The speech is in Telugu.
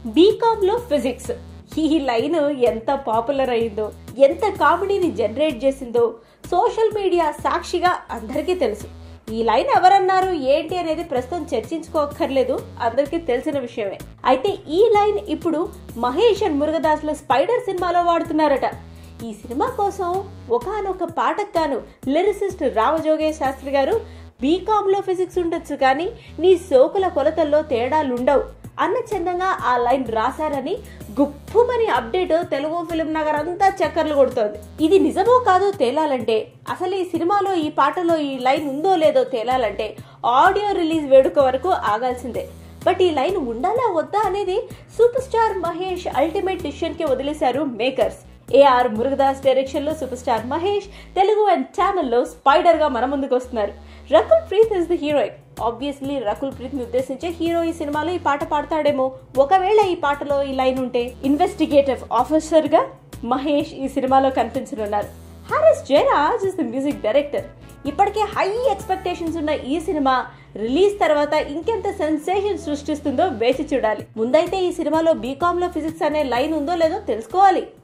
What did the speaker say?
బీకామ్ లో ఫిజిక్స్ ఈ లైన్ ఎంత పాపులర్ అయిందో ఎంత కామెడీని జనరేట్ చేసిందో సోషల్ మీడియా సాక్షిగా అందరికీ తెలుసు ఈ లైన్ ఎవరన్నారు ఏంటి అనేది ప్రస్తుతం చర్చించుకోక్కర్లేదు అందరికీ తెలిసిన విషయమే అయితే ఈ లైన్ ఇప్పుడు మహేష్ అండ్ మురుగదాస్ల స్పైడర్ సినిమాలో వాడుతున్నారట ఈ సినిమా కోసం ఒకనొక పాటకు గాను లిరిసిస్ట్ రామజోగేశ్ శాస్త్రి గారు బీకామ్ లో ఫిజిక్స్ ఉండొచ్చు కానీ నీ సోకుల కొలతల్లో తేడాలుండవు అన్న చందంగా ఆ లైన్ రాశారని గుప్పుమని అప్డేట్ తెలుగు ఫిలిం నగర్ అంతా చక్కర్లు కొడుతోంది ఇది నిజమో కాదో తేలాలంటే అసలు ఈ సినిమాలో ఈ పాటలో ఈ లైన్ ఉందో లేదో తేలాలంటే ఆడియో రిలీజ్ వేడుక వరకు ఆగాల్సిందే బట్ ఈ లైన్ ఉండాలా వద్దా అనేది super star Mahesh ultimate decision కి వదిలేశారు మేకర్స్ ఏఆర్ మురుగదాస్ డైరెక్షన్ లో super star Mahesh Telugu and channel లో స్పైడర్ గా మన ముందుకు వస్తున్నారు Rakul Preet is the heroine obviously Rakul Preet ని ఉద్దేశించే హీరో ఈ సినిమాలో ఈ పాట పాడతాడేమో ఒకవేళ ఈ పాటలో ఈ లైన్ ఉంటే ఇన్వెస్టిగేటివ్ ఆఫీసర్ గా మహేష్ ఈ సినిమాలో కనిపించనున్నారు Harris Jayaraj is the music director ఇప్పటికే హై ఎక్స్పెక్టేషన్స్ ఉన్న ఈ సినిమా రిలీజ్ తర్వాత ఇంకెంత సెన్సేషన్ సృష్టిస్తుందో వేచి చూడాలి ముందైతే ఈ సినిమాలో బీకామ్ లో ఫిజిక్స్ అనే లైన్ ఉందో లేదో తెలుసుకోవాలి